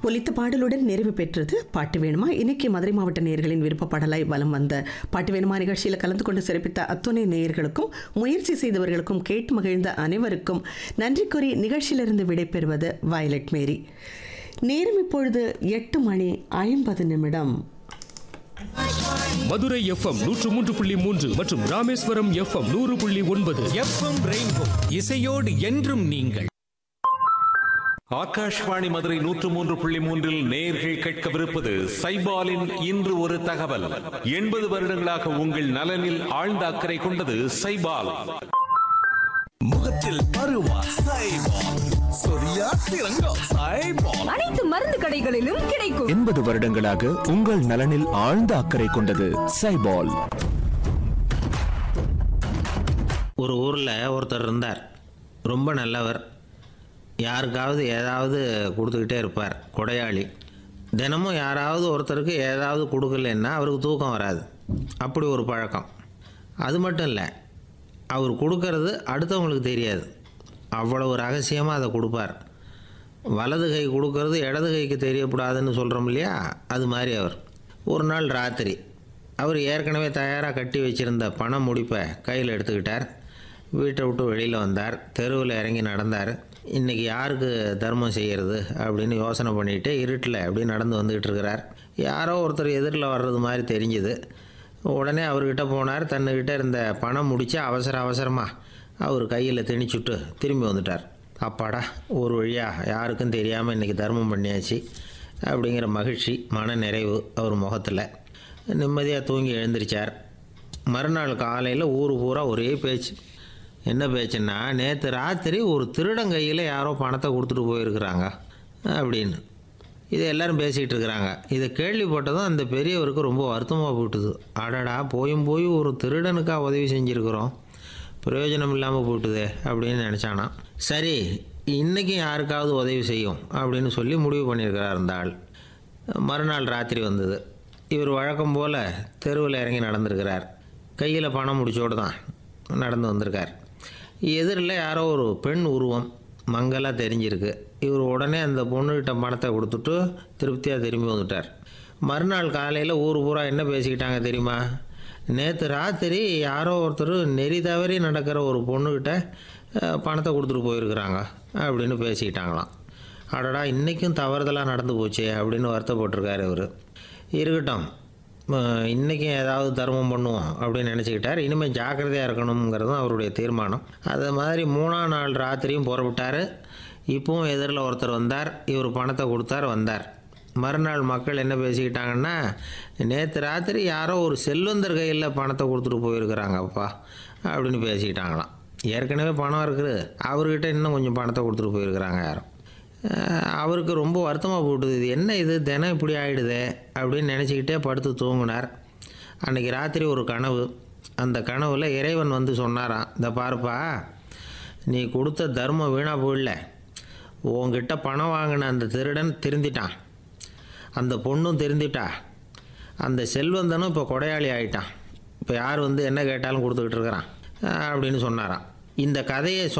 ஒலித்த பாடலுடன் நிறைவு பெற்றது பாட்டு வேணுமா இன்னைக்கு மதுரை மாவட்ட நேயர்களின் விருப்ப பாடலாய் வலம் வந்த பாட்டு வேணுமா நிகழ்ச்சியில் கலந்து கொண்டு சிறப்பித்த அத்துணை நேயர்களுக்கும் முயற்சி செய்தவர்களுக்கும் கேட்டு மகிழ்ந்த அனைவருக்கும் நன்றி கூறி நிகழ்ச்சியிலிருந்து விடைபெறுவது வயலட் மேரி நேரம் இப்பொழுது எட்டு மணி ஐம்பது நிமிடம் மதுரை எஃப்எம் நூற்று மூன்று புள்ளி மூன்று மற்றும் ராமேஸ்வரம் எஃப்எம் நூறு புள்ளி ஒன்பது எஃப்எம் ரெயின்போ இசையோடு என்றும் நீங்கள் ஆகாஷ்வாணி மதுரை நூற்று மூன்று புள்ளி மூன்றில் நேர்கள் கேட்கவிருப்பது சைபாலின் இன்று ஒரு தகவல் எண்பது வருடங்களாக உங்கள் நலனில் ஆழ்ந்த அக்கறை கொண்டது சைபால் முகத்தில் பருவா சைபால் சொரியா சிறங்கோ சைபால் அனைத்து மருந்து கடைகளிலும் கிடைக்கும் எண்பது வருடங்களாக உங்கள் நலனில் ஆழ்ந்த அக்கறை கொண்டது சைபால் ஒரு ஊரில் ஒருத்தர் இருந்தார் ரொம்ப நல்லவர் யாருக்காவது ஏதாவது கொடுத்துக்கிட்டே இருப்பார் கொடையாளி தினமும் யாராவது ஒருத்தருக்கு ஏதாவது கொடுக்கலன்னா அவருக்கு தூக்கம் வராது அப்படி ஒரு பழக்கம் அது மட்டும் இல்லை அவர் கொடுக்கறது அடுத்தவங்களுக்கு தெரியாது அவ்வளவு ரகசியமாக அதை கொடுப்பார் வலது கை கொடுக்கறது இடது கைக்கு தெரியக்கூடாதுன்னு சொல்கிறோம் இல்லையா அது மாதிரி அவர் ஒரு நாள் ராத்திரி அவர் ஏற்கனவே தயாராக கட்டி வச்சிருந்த பண முடிப்பை கையில் எடுத்துக்கிட்டார் வீட்டை விட்டு வெளியில் வந்தார் தெருவில் இறங்கி நடந்தார் இன்றைக்கி யாருக்கு தர்மம் செய்கிறது அப்படின்னு யோசனை பண்ணிட்டு இருட்டில் அப்படியே நடந்து வந்துக்கிட்டு இருக்கிறார் யாரோ ஒருத்தர் எதிரில் வர்றது மாதிரி தெரிஞ்சுது உடனே அவர்கிட்ட போனார் தன்னுக்கிட்ட இருந்த பணம் முடிச்சு அவசர அவசரமாக அவர் கையில் திணிச்சுட்டு திரும்பி வந்துட்டார் அப்பாடா ஒரு வழியாக யாருக்கும் தெரியாமல் இன்றைக்கி தர்மம் பண்ணியாச்சு அப்படிங்கிற மகிழ்ச்சி மன நிறைவு அவர் முகத்தில் நிம்மதியாக தூங்கி எழுந்திரிச்சார் மறுநாள் காலையில் ஊர் பூரா ஒரே பேச்சு என்ன பேச்சுன்னா நேற்று ராத்திரி ஒரு திருடன் கையில் யாரோ பணத்தை கொடுத்துட்டு போயிருக்கிறாங்க அப்படின்னு இதை எல்லாரும் பேசிகிட்டு இருக்கிறாங்க இதை கேள்விப்பட்டதும் அந்த பெரியவருக்கு ரொம்ப வருத்தமாக போயிட்டுது அடடா போயும் போய் ஒரு திருடனுக்காக உதவி செஞ்சுருக்குறோம் பிரயோஜனம் இல்லாமல் போயிட்டுதே அப்படின்னு நினச்சானா சரி இன்றைக்கும் யாருக்காவது உதவி செய்யும் அப்படின்னு சொல்லி முடிவு பண்ணியிருக்கிறார் அந்த ஆள் மறுநாள் ராத்திரி வந்தது இவர் வழக்கம் போல் தெருவில் இறங்கி நடந்திருக்கிறார் கையில் பணம் முடிச்சோடு தான் நடந்து வந்திருக்கார் எதிரில் யாரோ ஒரு பெண் உருவம் மங்கலாக தெரிஞ்சிருக்கு இவர் உடனே அந்த பொண்ணுகிட்ட பணத்தை கொடுத்துட்டு திருப்தியாக திரும்பி வந்துட்டார் மறுநாள் காலையில் ஊர் பூரா என்ன பேசிக்கிட்டாங்க தெரியுமா நேற்று ராத்திரி யாரோ ஒருத்தர் நெறி தவறி நடக்கிற ஒரு பொண்ணுக்கிட்ட அஹ், பணத்தை கொடுத்துட்டு போயிருக்கிறாங்க அப்படின்னு பேசிக்கிட்டாங்களாம் அடடா இன்றைக்கும் தவறுதலாக நடந்து போச்சே அப்படின்னு வருத்தப்பட்டிருக்காரு இவர் இருக்கட்டும் அஹ், இன்னைக்கும் ஏதாவது தர்மம் பண்ணுவோம் அப்படின்னு நினச்சிக்கிட்டார் இனிமேல் ஜாக்கிரதையாக இருக்கணுங்கிறது தான் அவருடைய தீர்மானம் அது மாதிரி மூணாம் நாள் ராத்திரியும் புறப்பட்டார் இப்பவும் எதிரில் ஒருத்தர் வந்தார் இவர் பணத்தை கொடுத்தார் வந்தார் மறுநாள் மக்கள் என்ன பேசிக்கிட்டாங்கன்னா நேற்று ராத்திரி யாரோ ஒரு செல்வந்தர் கையில் பணத்தை கொடுத்துட்டு போயிருக்கிறாங்கப்பா அப்படின்னு பேசிக்கிட்டாங்களாம் ஏற்கனவே பணம் இருக்குது அவர்கிட்ட இன்னும் கொஞ்சம் பணத்தை கொடுத்துட்டு போயிருக்கிறாங்க யாரும் அஹ் அவருக்கு ரொம்ப வருத்தமாக போட்டுது இது என்ன இது தினம் இப்படி ஆயிடுதே அப்படின்னு நினச்சிக்கிட்டே படுத்து தூங்கினார் அன்றைக்கி ராத்திரி ஒரு கனவு அந்த கனவில் இறைவன் வந்து சொன்னாராம் இந்த பாருப்பா நீ கொடுத்த தர்மம் வீணாக போயிடல உன்கிட்ட பணம் வாங்கின அந்த திருடன் திருந்திட்டான் அந்த பொண்ணும் திருந்திட்டா அந்த செல்வந்தனும் இப்போ கொடையாளி ஆயிட்டான் இப்போ யார் வந்து என்ன கேட்டாலும் கொடுத்துக்கிட்டு இருக்கிறான் அஹ் அப்படின்னு சொன்னாராம் இந்த கதையை